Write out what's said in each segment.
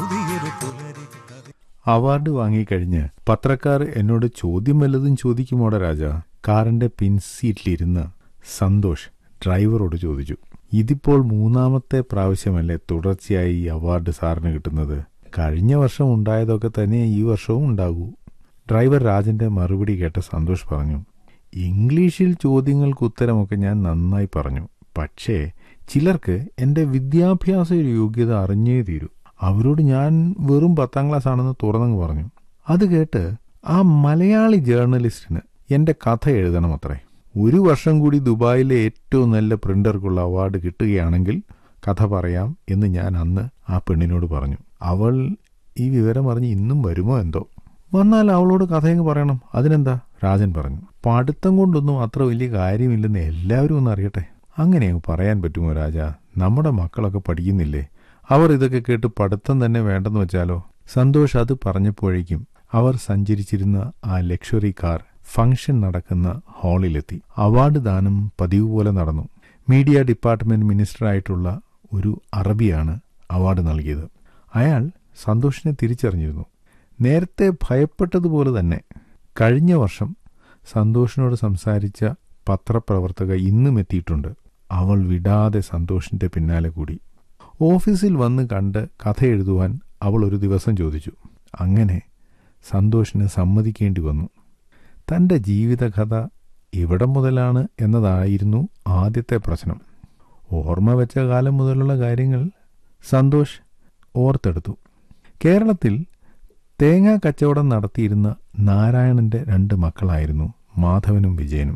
പുതിയൊരു പുലരി കതി അവാർഡ് വാങ്ങിക്കഴിഞ്ഞ് പത്രക്കാർ എന്നോട് ചോദ്യം വല്ലതും ചോദിക്കുമോടെ രാജ കാറിന്റെ പിൻസീറ്റിലിരുന്ന് സന്തോഷ് ഡ്രൈവറോട് ചോദിച്ചു ഇതിപ്പോൾ മൂന്നാമത്തെ പ്രാവശ്യമല്ലേ തുടർച്ചയായി ഈ അവാർഡ് സാറിന് കിട്ടുന്നത് കഴിഞ്ഞ വർഷം ഉണ്ടായതൊക്കെ തന്നെ ഈ വർഷവും ഉണ്ടാകൂ ഡ്രൈവർ രാജന്റെ മറുപടി കേട്ട സന്തോഷ് പറഞ്ഞു ഇംഗ്ലീഷിൽ ചോദ്യങ്ങൾക്ക് ഉത്തരമൊക്കെ ഞാൻ നന്നായി പറഞ്ഞു പക്ഷേ ചിലർക്ക് എന്റെ വിദ്യാഭ്യാസ യോഗ്യത അറിഞ്ഞേ തീരൂ അവരോട് ഞാൻ വെറും പത്താം ക്ലാസ് ആണെന്ന് തുറന്നങ്ങ് പറഞ്ഞു അത് കേട്ട് ആ മലയാളി ജേർണലിസ്റ്റിന് എന്റെ കഥ എഴുതണം അത്രേ ഒരു വർഷം കൂടി ദുബായിലെ ഏറ്റവും നല്ല പ്രിന്റർക്കുള്ള അവാർഡ് കിട്ടുകയാണെങ്കിൽ കഥ പറയാം എന്ന് ഞാൻ അന്ന് ആ പെണ്ണിനോട് പറഞ്ഞു അവൾ ഈ വിവരം അറിഞ്ഞ് ഇന്നും വരുമോ എന്തോ വന്നാൽ അവളോട് കഥയങ്ങ് പറയണം അതിനെന്താ രാജൻ പറഞ്ഞു പഠിത്തം കൊണ്ടൊന്നും അത്ര വലിയ കാര്യമില്ലെന്ന് എല്ലാവരും ഒന്ന് അറിയട്ടെ അങ്ങനെ അങ്ങ് പറയാൻ പറ്റുമോ രാജ നമ്മുടെ മക്കളൊക്കെ പഠിക്കുന്നില്ലേ അവർ ഇതൊക്കെ കേട്ട് പഠിത്തം തന്നെ വേണ്ടെന്ന് വെച്ചാലോ സന്തോഷ് അത് പറഞ്ഞപ്പോഴേക്കും അവർ സഞ്ചരിച്ചിരുന്ന ആ ലക്ഷറി കാർ ഫംഗ്ഷൻ നടക്കുന്ന ഹാളിലെത്തി അവാർഡ് ദാനം പതിവ് പോലെ നടന്നു മീഡിയ ഡിപ്പാർട്ട്മെന്റ് മിനിസ്റ്ററായിട്ടുള്ള ഒരു അറബിയാണ് അവാർഡ് നൽകിയത് അയാൾ സന്തോഷിനെ തിരിച്ചറിഞ്ഞിരുന്നു നേരത്തെ ഭയപ്പെട്ടതുപോലെ തന്നെ കഴിഞ്ഞ വർഷം സന്തോഷിനോട് സംസാരിച്ച പത്രപ്രവർത്തക ഇന്നും എത്തിയിട്ടുണ്ട് അവൾ വിടാതെ സന്തോഷിന്റെ പിന്നാലെ കൂടി ഓഫീസിൽ വന്ന് കണ്ട് കഥ എഴുതുവാൻ അവൾ ഒരു ദിവസം ചോദിച്ചു അങ്ങനെ സന്തോഷിന് സമ്മതിക്കേണ്ടി വന്നു തന്റെ ജീവിതകഥ എവിടം മുതലാണ് എന്നതായിരുന്നു ആദ്യത്തെ പ്രശ്നം ഓർമ്മ വെച്ച കാലം മുതലുള്ള കാര്യങ്ങൾ സന്തോഷ് ഓർത്തെടുത്തു കേരളത്തിൽ തേങ്ങാ കച്ചവടം നടത്തിയിരുന്ന നാരായണന്റെ രണ്ട് മക്കളായിരുന്നു മാധവനും വിജയനും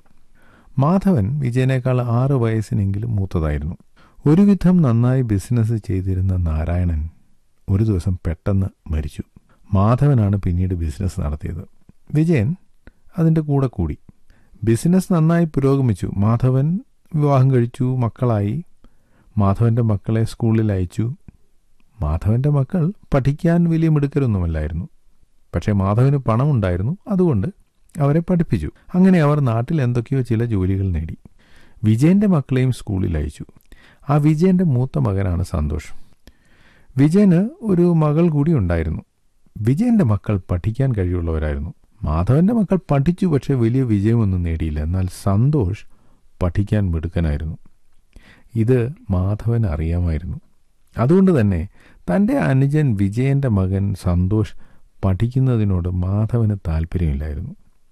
മാധവൻ വിജയനേക്കാൾ ആറ് വയസ്സിനെങ്കിലും മൂത്തതായിരുന്നു ഒരുവിധം നന്നായി ബിസിനസ് ചെയ്തിരുന്ന നാരായണൻ ഒരു ദിവസം പെട്ടെന്ന് മരിച്ചു മാധവനാണ് പിന്നീട് ബിസിനസ് നടത്തിയത് വിജയൻ അതിൻ്റെ കൂടെ കൂടി ബിസിനസ് നന്നായി പുരോഗമിച്ചു മാധവൻ വിവാഹം കഴിച്ചു മക്കളായി മാധവന്റെ മക്കളെ സ്കൂളിൽ അയച്ചു മാധവന്റെ മക്കൾ പഠിക്കാൻ വലിയ മിടുക്കരൊന്നുമല്ലായിരുന്നു പക്ഷേ മാധവന് പണമുണ്ടായിരുന്നു അതുകൊണ്ട് അവരെ പഠിപ്പിച്ചു അങ്ങനെ അവർ നാട്ടിൽ എന്തൊക്കെയോ ചില ജോലികൾ നേടി വിജയന്റെ മക്കളെയും സ്കൂളിൽ അയച്ചു ആ വിജയന്റെ മൂത്ത മകനാണ് സന്തോഷ് വിജയന് ഒരു മകൾ കൂടി ഉണ്ടായിരുന്നു വിജയന്റെ മക്കൾ പഠിക്കാൻ കഴിവുള്ളവരായിരുന്നു മാധവന്റെ മക്കൾ പഠിച്ചു പക്ഷേ വലിയ വിജയമൊന്നും നേടിയില്ല എന്നാൽ സന്തോഷ് പഠിക്കാൻ മിടുക്കനായിരുന്നു ഇത് മാധവൻ അറിയാമായിരുന്നു അതുകൊണ്ട് തന്നെ തൻ്റെ അനുജൻ വിജയന്റെ മകൻ സന്തോഷ് പഠിക്കുന്നതിനോട് മാധവന് താല്പര്യമില്ലായിരുന്നു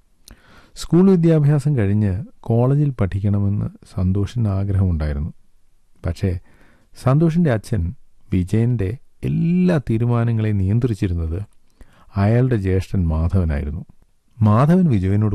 സ്കൂൾ വിദ്യാഭ്യാസം കഴിഞ്ഞ് കോളേജിൽ പഠിക്കണമെന്ന് സന്തോഷിന് ആഗ്രഹമുണ്ടായിരുന്നു പക്ഷേ സന്തോഷിൻ്റെ അച്ഛൻ വിജയന്റെ എല്ലാ തീരുമാനങ്ങളെയും നിയന്ത്രിച്ചിരുന്നത് അയാളുടെ ജ്യേഷ്ഠൻ മാധവനായിരുന്നു മാധവൻ വിജയനോട്